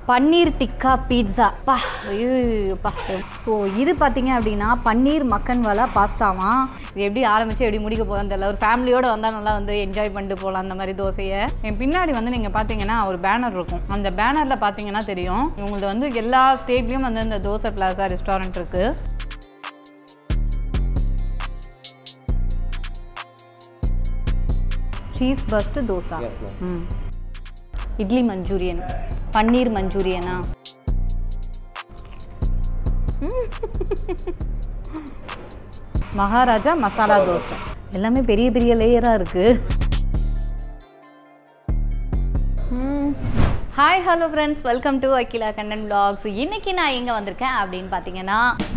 பன்னீர் tikka pizza பா ஐயோப்பா so இது பார்த்தீங்க அப்படின்னா பன்னீர் மக்கன் வாலா பாஸ்தாவா இது எப்படி ஆரம்பிச்சு எப்படி முடிக்க போகிறோம் தெரியல ஒரு ஃபேமிலியோட வந்தால் நல்லா வந்து என்ஜாய் பண்ணிட்டு போகலாம் அந்த மாதிரி தோசையை என் பின்னாடி வந்து நீங்கள் பார்த்தீங்கன்னா ஒரு பேனர் இருக்கும் அந்த பேனரில் பார்த்தீங்கன்னா தெரியும் இவங்களுக்கு வந்து எல்லா ஸ்டேட்லேயும் வந்து இந்த தோசை பிளாசா ரெஸ்டாரண்ட் இருக்குது சீஸ் பஸ்ட் தோசா ம் இட்லி மஞ்சூரியன் பன்னீர் மஞ்சூரியனா மகாராஜா மசாலா தோசை எல்லாமே பெரிய பெரிய லேயராக இருக்குது hi hello friends welcome to Akila Kandan blogs இன்னைக்கு நான் எங்கே வந்திருக்கேன் அப்படின்னு பார்த்தீங்கன்னா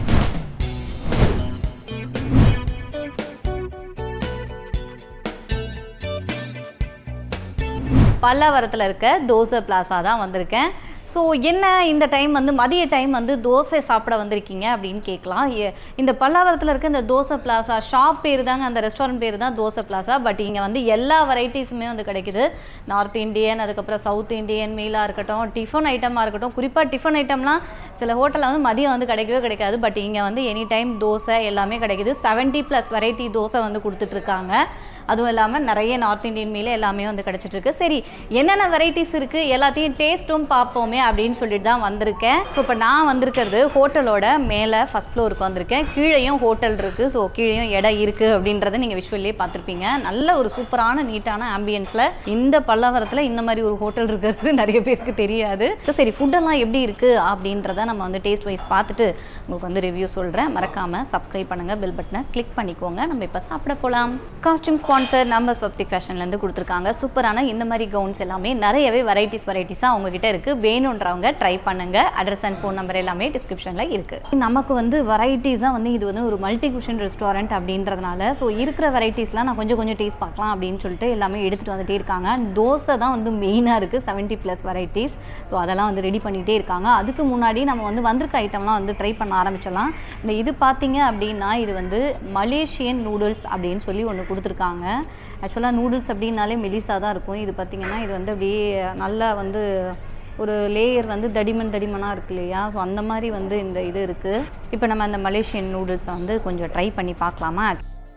பல்லாவரத்தில் இருக்க தோசை பிளாசா தான் வந்திருக்கேன் ஸோ என்ன இந்த டைம் வந்து மதிய டைம் வந்து தோசை சாப்பிட வந்திருக்கீங்க அப்படின்னு கேட்கலாம் எ- இந்த பல்லாவரத்தில் இருக்க இந்த தோசை பிளாசா ஷாப் பேர் தாங்க அந்த ரெஸ்டாரண்ட் பேர் தான் தோசை பிளாசா பட் இங்கே வந்து எல்லா வெரைட்டிஸுமே வந்து கிடைக்குது நார்த் இந்தியன் அதுக்கப்புறம் சவுத் இந்தியன் மீலாக இருக்கட்டும் டிஃபன் ஐட்டமாக இருக்கட்டும் குறிப்பாக டிஃபன் ஐட்டம்லாம் சில ஹோட்டலில் வந்து மதியம் வந்து கிடைக்கவே கிடைக்காது பட் இங்கே வந்து எனி டைம் தோசை எல்லாமே கிடைக்குது 70 ப்ளஸ் வெரைட்டி தோசை வந்து கொடுத்துட்ருக்காங்க அதுவும் இல்லாமல் நிறைய நார்த் இந்தியன் மீல் எல்லாமே வந்து கிடச்சிட்டு இருக்கு சரி என்னென்ன வெரைட்டிஸ் இருக்குது எல்லாத்தையும் டேஸ்ட்டும் பார்ப்போமே அப்படின்னு சொல்லிட்டு தான் வந்திருக்கேன் ஸோ இப்போ நான் வந்திருக்கிறது ஹோட்டலோட மேலே ஃபஸ்ட் ஃப்ளோருக்கு வந்திருக்கேன் கீழேயும் ஹோட்டல் இருக்குது ஸோ கீழேயும் இடம் இருக்குது அப்படின்றத நீங்கள் விஷுவல்லே பார்த்துருப்பீங்க நல்ல ஒரு சூப்பரான நீட்டான ஆம்பியன்ஸில் இந்த பல்லாவரத்தில் இந்த மாதிரி ஒரு ஹோட்டல் இருக்கிறது நிறைய பேருக்கு தெரியாது So, சரி ஃபுட்டெல்லாம் எப்படி இருக்குது அப்படின்றத நம்ம வந்து டேஸ்ட் வைஸ் பார்த்துட்டு உங்களுக்கு வந்து ரிவ்யூ சொல்கிறேன் மறக்காமல் சப்ஸ்கிரைப் பண்ணுங்கள் பெல் பட்டனை கிளிக் பண்ணிக்கோங்க நம்ம இப்போ சாப்பிட போகலாம் காஸ்டியூம் ஸ்பான்சர் நம்ம ஸ்வப்தி ஃபேஷன்லேருந்து கொடுத்துருக்காங்க சூப்பரான இந்த மாதிரி கவுன்ஸ் எல்லாமே நிறையவே வெரைட்டிஸ் வெரைட்டிஸாக அவங்ககிட்ட இருக்குது வேணுன்றவங்க ட்ரை பண்ணுங்கள் அட்ரஸ் அண்ட் ஃபோன் நம்பர் எல்லாமே டிஸ்கிரிப்ஷனில் இருக்குது நமக்கு வந்து வெரைட்டிஸாக வந்து இது வந்து ஒரு மல்டி குஷன் ரெஸ்டாரண்ட் அப்படின்றதுனால ஸோ இருக்கிற வெரைட்டிஸ்லாம் நான் கொஞ்சம் கொஞ்சம் டேஸ்ட் பார்க்கலாம் அப்படின்னு சொல்லிட்டு எல்லாமே எடுத்துகிட்டு வந்துட்டே இருக்காங்க தோசை தான் வந்து மெயினாக இருக்குது 70 ப்ளஸ் வெரைட்டிஸ் ஸோ அதெல்லாம் வந்து ரெடி பண்ணிகிட்டே இருக்காங்க அதுக்கு முன்னாடி நம்ம வந்து வந்திருக்க ஐட்டம்லாம் வந்து ட்ரை பண்ண ஆரம்பிச்சிடலாம் இந்த இது பார்த்தீங்க அப்படின்னா இது வந்து மலேசியன் நூடுல்ஸ் அப்படின்னு சொல்லி ஒன்று கொடுத்துருக்காங்க ஆக்சுவலாக நூடுல்ஸ் அப்படின்னாலே மெலிசாக தான் இருக்கும் இது பார்த்தீங்கன்னா இது வந்து அப்படியே நல்லா வந்து ஒரு லேயர் வந்து தடிமன் தடிமனாக இருக்கு இல்லையா ஸோ அந்த மாதிரி வந்து இந்த இது இருக்குது இப்போ நம்ம அந்த மலேசியன் நூடுல்ஸை வந்து கொஞ்சம் ட்ரை பண்ணி பார்க்கலாமா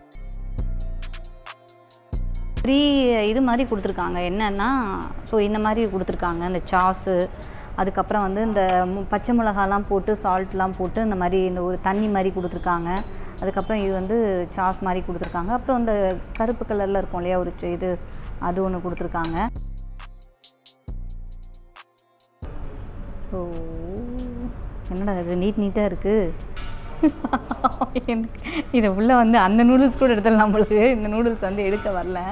த்ரீ இது மாதிரி கொடுத்துருக்காங்க என்னென்னா ஸோ இந்த மாதிரி கொடுத்துருக்காங்க இந்த சாஸு அதுக்கப்புறம் வந்து இந்த மு- பச்சை மிளகாலாம் போட்டு சால்ட்லாம் போட்டு இந்த மாதிரி இந்த ஒரு தண்ணி மாதிரி கொடுத்துருக்காங்க அதுக்கப்புறம் இது வந்து சாஸ் மாதிரி கொடுத்துருக்காங்க அப்புறம் இந்த கருப்பு கலரில் இருக்கும் இல்லையா ஒரு சி- இது அது ஒன்று கொடுத்துருக்காங்க ஓ என்னடா இது நீட் நீட்டாக இருக்குது இது உள்ள வந்து அந்த நூடுல்ஸ் கூட எடுத்துடலாம் நம்மளுக்கு இந்த நூடுல்ஸ் வந்து எடுக்க வரல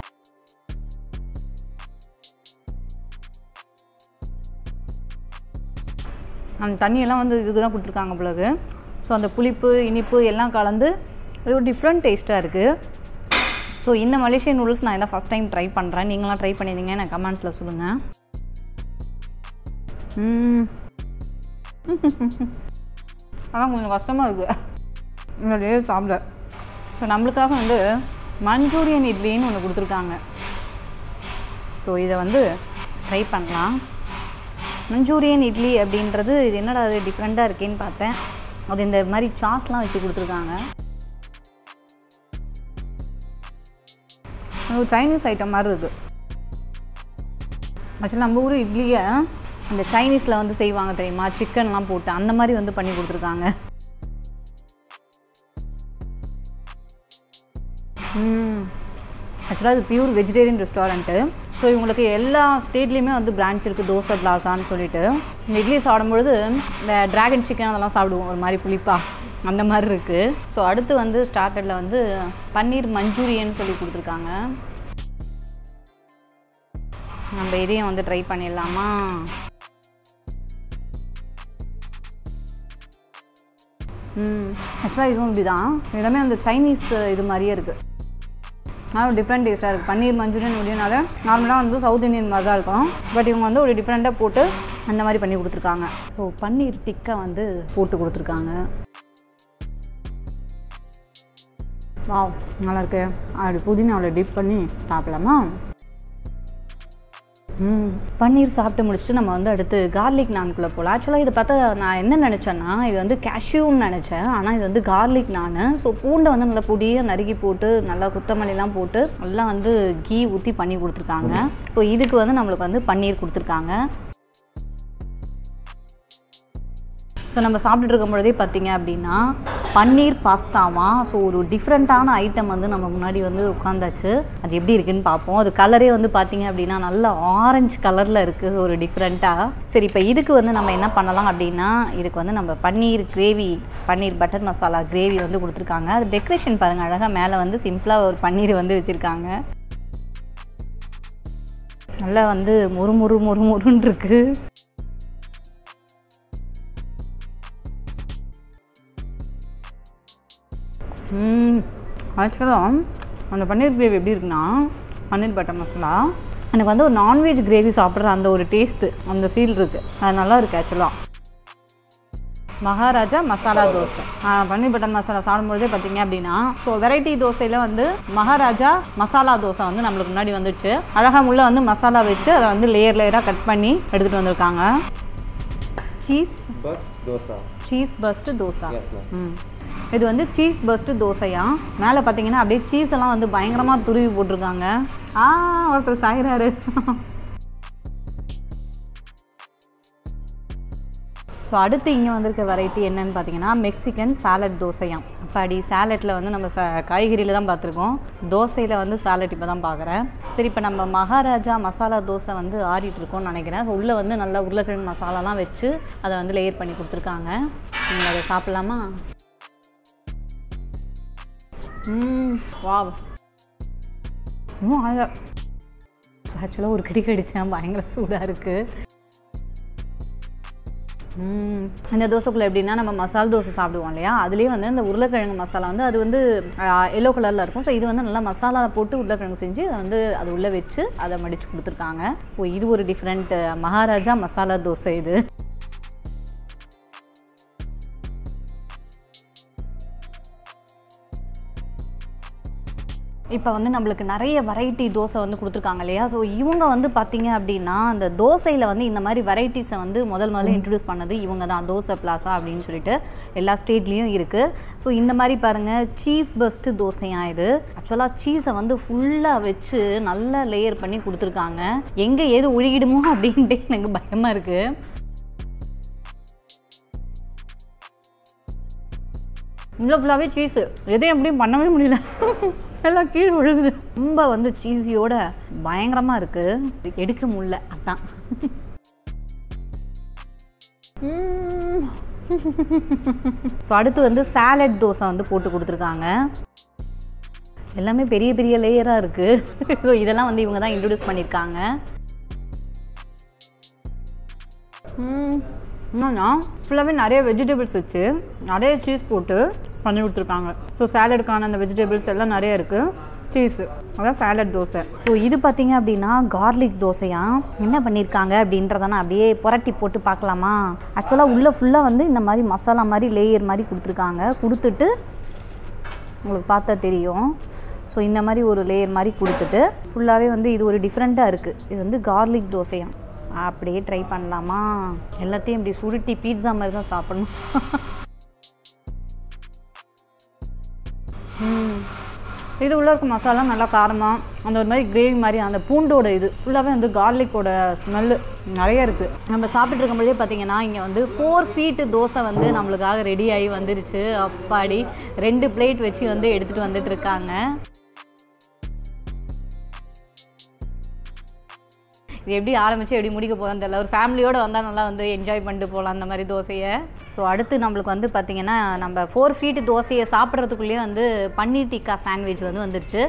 அந்த தண்ணியெல்லாம் வந்து இதுக்கு தான் கொடுத்துருக்காங்க பிறகு ஸோ அந்த புளிப்பு இனிப்பு எல்லாம் கலந்து இது ஒரு டிஃப்ரெண்ட் டேஸ்ட்டாக இருக்குது ஸோ இந்த மலேசியன் நூடுல்ஸ் நான் இதான் ஃபஸ்ட் டைம் ட்ரை பண்ணுறேன் நீங்களாம் ட்ரை பண்ணியிருந்தீங்க எனக்கு கமெண்ட்ஸில் சொல்லுங்கள் ம் அதான் கொஞ்சம் கஷ்டமாக இருக்குது இந்த டே சாப்பிட ஸோ நம்மளுக்காக வந்து மஞ்சூரியன் இட்லின்னு ஒன்று கொடுத்துருக்காங்க ஸோ இதை வந்து ட்ரை பண்ணலாம் மஞ்சூரியன் இட்லி அப்படின்றது இது என்னடா அது டிஃப்ரெண்ட்டாக இருக்கேன்னு பார்த்தேன் அது இந்த மாதிரி சாஸ்லாம் வச்சு கொடுத்துருக்காங்க அது ஒரு சைனீஸ் ஐட்டம் மாதிரி இருக்குது ஆக்சுவலி நம்ம ஊர் இட்லியை இந்த சைனீஸில் வந்து செய்வாங்க தெரியுமா சிக்கன்லாம் போட்டு அந்த மாதிரி வந்து பண்ணி கொடுத்துருக்காங்க ஆக்சுவலாக இது பியூர் வெஜிடேரியன் ரெஸ்டாரண்ட்டு ஸோ இவங்களுக்கு எல்லா ஸ்டேட்லேயுமே வந்து பிரான்ச் இருக்குது தோசை பிளாசான்னு சொல்லிட்டு இந்த இட்லி சாப்பிடும்பொழுது இந்த டிராகன் சிக்கன் அதெல்லாம் சாப்பிடுவோம் ஒரு மாதிரி புளிப்பாக அந்த மாதிரி இருக்குது ஸோ அடுத்து வந்து ஸ்டார்டரில் வந்து பன்னீர் மஞ்சூரியன் சொல்லி கொடுத்துருக்காங்க நம்ம இதையும் வந்து ட்ரை பண்ணிடலாமா ம் ஆக்சுவலாக இதுவும் இப்படி தான் எல்லாமே அந்த சைனீஸ் இது மாதிரியே இருக்குது ஆனால் டிஃப்ரெண்ட் டேஸ்ட்டாக இருக்குது பன்னீர் மஞ்சூரியன் அப்படின்னால நார்மலாக வந்து சவுத் இந்தியன் மாதிரி தான் இருக்கும் பட் இவங்க வந்து ஒரு டிஃப்ரெண்ட்டாக போட்டு அந்த மாதிரி பண்ணி கொடுத்துருக்காங்க ஸோ பன்னீர் டிக்கா வந்து போட்டு கொடுத்துருக்காங்க வாவ் நல்லா இருக்கு அப்படி புதினாவில் டிப் பண்ணி சாப்பிடலாமா ம் பன்னீர் சாப்பிட்டு முடிச்சுட்டு நம்ம வந்து அடுத்து கார்லிக் நான்குள்ளே போகலாம் ஆக்சுவலாக இதை பார்த்தா நான் என்ன நினச்சேன்னா இது வந்து கேஷ்யூன்னு நினச்சேன் ஆனால் இது வந்து கார்லிக் நான் ஸோ பூண்டை வந்து நல்லா பொடியாக நறுக்கி போட்டு நல்லா குத்தமல்லிலாம் போட்டு நல்லா வந்து கீ ஊற்றி பண்ணி கொடுத்துருக்காங்க ஸோ இதுக்கு வந்து நம்மளுக்கு வந்து பன்னீர் கொடுத்துருக்காங்க ஸோ நம்ம சாப்பிட்டுட்டு இருக்கும் பொழுதே பார்த்தீங்க அப்படின்னா பன்னீர் பாஸ்தாவா ஸோ ஒரு டிஃப்ரெண்ட்டான ஐட்டம் வந்து நம்ம முன்னாடி வந்து உட்காந்தாச்சு அது எப்படி இருக்குன்னு பார்ப்போம் அது கலரே வந்து பார்த்தீங்க அப்படின்னா நல்ல ஆரஞ்சு கலரில் இருக்குது ஒரு டிஃப்ரெண்ட்டாக சரி இப்போ இதுக்கு வந்து நம்ம என்ன பண்ணலாம் அப்படின்னா இதுக்கு வந்து நம்ம paneer gravy paneer butter masala gravy வந்து கொடுத்துருக்காங்க அது டெக்கரேஷன் பாருங்கள் அழகாக மேலே வந்து சிம்பிளாக ஒரு பன்னீர் வந்து வச்சுருக்காங்க நல்லா வந்து முறு முறு முறு முருன்னு இருக்குது ஆக்சுவலாக அந்த பன்னீர் கிரேவி எப்படி இருக்குன்னா பன்னீர் பட்டர் மசாலா எனக்கு வந்து ஒரு நான்வெஜ் கிரேவி சாப்பிட்ற அந்த ஒரு டேஸ்ட்டு அந்த ஃபீல் இருக்குது அது நல்லா இருக்குது ஆக்சுவலாக மகாராஜா மசாலா தோசை ஆ, பன்னீர் பட்டர் மசாலா சாப்பிடும்போதே பார்த்தீங்க அப்படின்னா ஸோ வெரைட்டி தோசையில் வந்து மகாராஜா மசாலா தோசை வந்து நம்மளுக்கு முன்னாடி வந்துடுச்சு அழகாக உள்ள வந்து மசாலா வச்சு அதை வந்து லேயர் லேயராக கட் பண்ணி எடுத்துகிட்டு வந்திருக்காங்க cheese burst dosa cheese burst dosa Yes, ma'am. ம் இது வந்து சீஸ் பஸ்ட்டு தோசையா மேலே பார்த்தீங்கன்னா அப்படியே சீஸ் எல்லாம் வந்து பயங்கரமாக துருவி போட்டிருக்காங்க ஆ ஒருத்தர் சாயிறாரு ஸோ அடுத்து இங்கே வந்திருக்க வெரைட்டி என்னன்னு பார்த்தீங்கன்னா மெக்சிகன் சாலட் தோசையாம் அப்பாடி சாலட்டில் வந்து நம்ம ச காய்கறியில் தான் பார்த்துருக்கோம் தோசையில் வந்து சாலட் இப்போ தான் பார்க்குறேன் சரி இப்போ நம்ம மகாராஜா மசாலா தோசை வந்து ஆறிட்டு இருக்கோம்னு நினைக்கிறேன் ஸோ உள்ளே வந்து நல்லா உருளைக்கிழங்கு மசாலாலாம் வச்சு அதை வந்து லேயர் பண்ணி கொடுத்துருக்காங்க நீங்கள் அதை சாப்பிட்லாமா ம் வாவ் இன்னும் ஆக ஆக்சுவலாக ஒரு கடி கடிச்சேன் பயங்கர சூடாக இருக்குது ம் இந்த தோசைக்குள்ளே எப்படின்னா நம்ம மசால் தோசை சாப்பிடுவோம் இல்லையா அதுலேயே வந்து இந்த உருளைக்கிழங்கு மசாலா வந்து அது வந்து எல்லோ கலரில் இருக்கும் ஸோ இது வந்து நல்லா மசாலா போட்டு உருளைக்கிழங்கு செஞ்சு அதை வந்து அது உள்ளே வச்சு அதை மடித்து கொடுத்துருக்காங்க ஓ இது ஒரு டிஃப்ரெண்ட் மகாராஜா மசாலா தோசை இது இப்போ வந்து நம்மளுக்கு நிறைய வெரைட்டி தோசை வந்து கொடுத்துருக்காங்க இல்லையா ஸோ இவங்க வந்து பார்த்தீங்க அப்படின்னா அந்த தோசையில் வந்து இந்த மாதிரி வெரைட்டிஸை வந்து முதல் முதல்ல இன்ட்ரடியூஸ் பண்ணது இவங்க தான் தோசை பிளாசா அப்படின்னு சொல்லிட்டு எல்லா ஸ்டேட்லேயும் இருக்குது ஸோ இந்த மாதிரி பாருங்கள் சீஸ் பஸ்ட்டு தோசையா இது ஆக்சுவலாக சீஸை வந்து ஃபுல்லாக வச்சு நல்லா லேயர் பண்ணி கொடுத்துருக்காங்க எங்கே ஏது ஒழுகிடுமோ அப்படின்ட்டு எனக்கு பயமாக இருக்குது இவ்வளோ ஃபுல்லாகவே சீஸு எதையும் எப்படியும் பண்ணவே முடியல எல்லாம் கீழே விழுகுது ரொம்ப வந்து சீஸியோட பயங்கரமாக இருக்குது எடுக்க முடியல அதான் ஸோ அடுத்து வந்து சாலட் தோசை வந்து போட்டு கொடுத்துருக்காங்க எல்லாமே பெரிய பெரிய லேயராக இருக்குது ஸோ இதெல்லாம் வந்து இவங்க தான் இன்ட்ரடியூஸ் பண்ணியிருக்காங்க என்னன்னா ஃபுல்லாகவே நிறைய வெஜிடபிள்ஸ் வச்சு நிறைய சீஸ் போட்டு பண்ணி கொடுத்துருக்காங்க ஸோ சாலடுக்கான அந்த வெஜிடபிள்ஸ் எல்லாம் நிறைய இருக்குது சீஸு அதான் சாலட் தோசை ஸோ இது பார்த்தீங்க அப்படின்னா கார்லிக் தோசையா என்ன பண்ணியிருக்காங்க அப்படின்றத நான் அப்படியே புரட்டி போட்டு பார்க்கலாமா ஆக்சுவலாக உள்ளே ஃபுல்லாக வந்து இந்த மாதிரி மசாலா மாதிரி லேயர் மாதிரி கொடுத்துருக்காங்க கொடுத்துட்டு உங்களுக்கு பார்த்தா தெரியும் ஸோ இந்த மாதிரி ஒரு லேயர் மாதிரி கொடுத்துட்டு ஃபுல்லாகவே வந்து இது ஒரு டிஃப்ரெண்ட்டாக இருக்குது இது வந்து கார்லிக் தோசையாம் அப்படியே ட்ரை பண்ணலாமா எல்லாத்தையும் இப்படி சுருட்டி பீட்சா மாதிரி தான் சாப்பிடணும் ம். இது உள்ள இருக்க மசாலா நல்லா காரமாக அந்த ஒரு மாதிரி கிரேவி மாதிரி அந்த பூண்டோட இது ஃபுல்லாகவே வந்து கார்லிக்கோட ஸ்மெல்லு நிறைய இருக்குது நம்ம சாப்பிட்டு இருக்கும்போதே பார்த்தீங்கன்னா இங்கே வந்து ஃபோர் ஃபீட்டு தோசை வந்து நம்மளுக்காக ரெடி ஆகி வந்துருச்சு அப்பாடி ரெண்டு பிளேட் வச்சு வந்து எடுத்துகிட்டு வந்துட்டு இருக்காங்க இது எப்படி ஆரம்பித்து எப்படி முடிக்க போகிறோம் தெரியல ஒரு ஃபேமிலியோடு வந்தால் நல்லா வந்து என்ஜாய் பண்ணிட்டு போகலாம் அந்த மாதிரி தோசையை ஸோ அடுத்து நம்மளுக்கு வந்து பார்த்திங்கன்னா நம்ம ஃபோர் ஃபீட் தோசையை சாப்பிட்றதுக்குள்ளேயே வந்து பன்னீர் டிக்கா சாண்ட்விச் வந்து வந்துருச்சு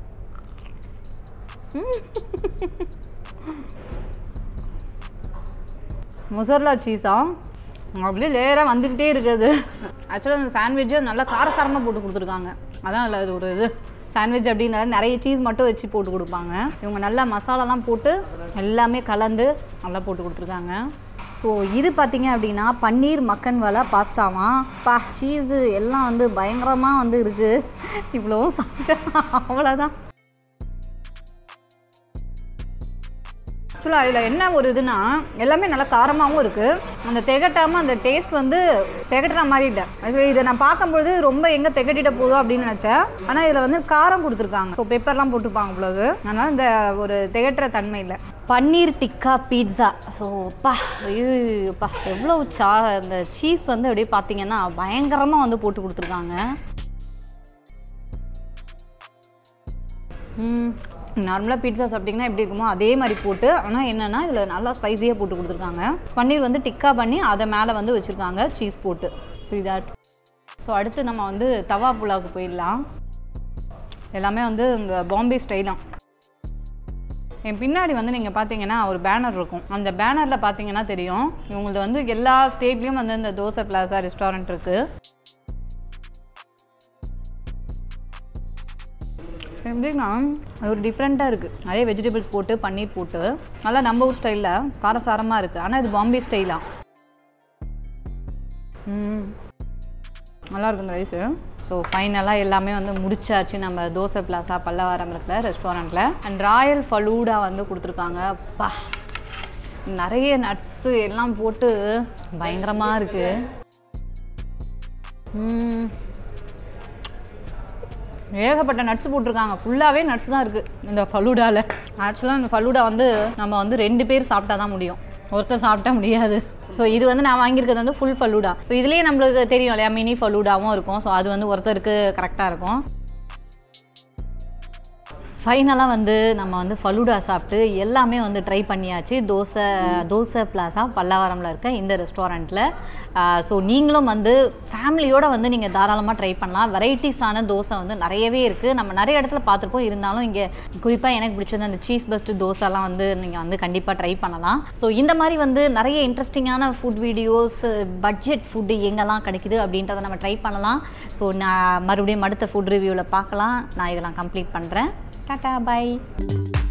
மொசர்லா சீஸா அப்படியே லேயராக வந்துக்கிட்டே இருக்குது ஆக்சுவலாக அந்த சாண்ட்விட்சு நல்லா காரசாரமாக போட்டு கொடுத்துருக்காங்க அதான் இல்லை இது ஒரு இது சாண்ட்விச் அப்படின்னால நிறைய சீஸ் மட்டும் வச்சு போட்டு கொடுப்பாங்க இவங்க நல்லா மசாலாலாம் போட்டு எல்லாமே கலந்து நல்லா போட்டு கொடுத்துருக்காங்க ஸோ இது பார்த்தீங்க அப்படின்னா பன்னீர் மக்கன் வாலா பாஸ்தாவா பா சீஸு எல்லாம் வந்து பயங்கரமாக வந்து இருக்குது இவ்வளவும் சாப்பிட்டேன் அவ்வளோதான் ஆக்சுவலாக இதில் என்ன ஒரு இதுனா எல்லாமே நல்லா காரமாகவும் இருக்குது அந்த திகட்டாமல் அந்த டேஸ்ட் வந்து திகட்டுற மாதிரி இல்லை அது இதை நான் பார்க்கும்பொழுது ரொம்ப எங்கே திகட்டிட போதும் அப்படின்னு நினச்சேன் ஆனால் இதில் வந்து காரம் கொடுத்துருக்காங்க ஸோ பெப்பர்லாம் போட்டிருப்பாங்க பிறகு அதனால் இந்த ஒரு திகட்டுற தன்மை இல்லை பன்னீர் டிக்கா பீட்சா ஸோ பா ஐயோப்பா எவ்வளோ சா இந்த சீஸ் வந்து அப்படியே பார்த்தீங்கன்னா பயங்கரமாக வந்து போட்டு கொடுத்துருக்காங்க நார்மலாக பீட்சா சாப்பிட்டிங்கன்னா எப்படி இருக்குமோ அதே மாதிரி போட்டு ஆனால் என்னென்னா இதில் நல்லா ஸ்பைஸியாக போட்டு கொடுத்துருக்காங்க பன்னீர் வந்து டிக்கா பண்ணி அதை மேலே வந்து வச்சுருக்காங்க சீஸ் போட்டு ஸோ இதாட் ஸோ அடுத்து நம்ம வந்து தவா புலாவுக்கு போயிடலாம் எல்லாமே வந்து இந்த பாம்பே ஸ்டைலாம் என் பின்னாடி வந்து நீங்கள் பார்த்தீங்கன்னா ஒரு பேனர் இருக்கும் அந்த பேனரில் பார்த்தீங்கன்னா தெரியும் இவங்களது வந்து எல்லா ஸ்டேட்லேயும் வந்து இந்த தோசை பிளாசா ரெஸ்டாரண்ட் இருக்குது எப்படின்னா அது ஒரு டிஃப்ரெண்ட்டாக இருக்குது நிறைய வெஜிடபிள்ஸ் போட்டு பன்னீர் போட்டு நல்லா நம்ம ஊர் ஸ்டைலில் காரசாரமாக இருக்குது ஆனால் இது பாம்பே ஸ்டைலாக ம் நல்லா இருக்கும் இந்த ரைஸு ஸோ ஃபைனலாக எல்லாமே வந்து முடிச்சாச்சு நம்ம தோசை பிளாசா பல்லவாரம் இருக்கிற ரெஸ்டாரண்ட்டில் அண்ட் ராயல் ஃபலூடா வந்து கொடுத்துருக்காங்க அப்பா நிறைய நட்ஸு எல்லாம் போட்டு பயங்கரமாக இருக்குது ஏகப்பட்ட நட்ஸ் போட்டிருக்காங்க ஃபுல்லாகவே நட்ஸ் தான் இருக்குது இந்த ஃபலூடாவில் ஆக்சுவலாக இந்த ஃபலூடா வந்து நம்ம வந்து ரெண்டு பேர் சாப்பிட்டா தான் முடியும் ஒருத்தர் சாப்பிட்டா முடியாது ஸோ இது வந்து நான் வாங்கியிருக்கிறது வந்து ஃபுல் ஃபலூடா ஸோ இதுலேயே நம்மளுக்கு தெரியும் இல்லையா மினி ஃபலூடாவும் இருக்கும் ஸோ அது வந்து ஒருத்தருக்கு கரெக்டாக இருக்கும் ஃபைனலாக வந்து நம்ம வந்து ஃபலூடா சாப்பிட்டு எல்லாமே வந்து ட்ரை பண்ணியாச்சு தோசை தோசை பிளாஸா பல்லாவரமில் இருக்க இந்த ரெஸ்டாரண்ட்டில் ஸோ நீங்களும் வந்து ஃபேமிலியோடு வந்து நீங்கள் தாராளமாக ட்ரை பண்ணலாம் வெரைட்டிஸான தோசை வந்து நிறையவே இருக்குது நம்ம நிறைய இடத்துல பார்த்துருப்போம் இருந்தாலும் இங்கே குறிப்பாக எனக்கு பிடிச்சது அந்த சீஸ் பஸ்ட்டு தோசைலாம் வந்து நீங்கள் வந்து கண்டிப்பாக ட்ரை பண்ணலாம் ஸோ இந்த மாதிரி வந்து நிறைய இன்ட்ரெஸ்டிங்கான ஃபுட் வீடியோஸ் பட்ஜெட் ஃபுட்டு எங்கெல்லாம் கிடைக்குது அப்படின்றத நம்ம ட்ரை பண்ணலாம் ஸோ நான் மறுபடியும் அடுத்த ஃபுட் ரிவ்யூவில் பார்க்கலாம் நான் இதெல்லாம் கம்ப்ளீட் பண்ணுறேன் டாட்டா பை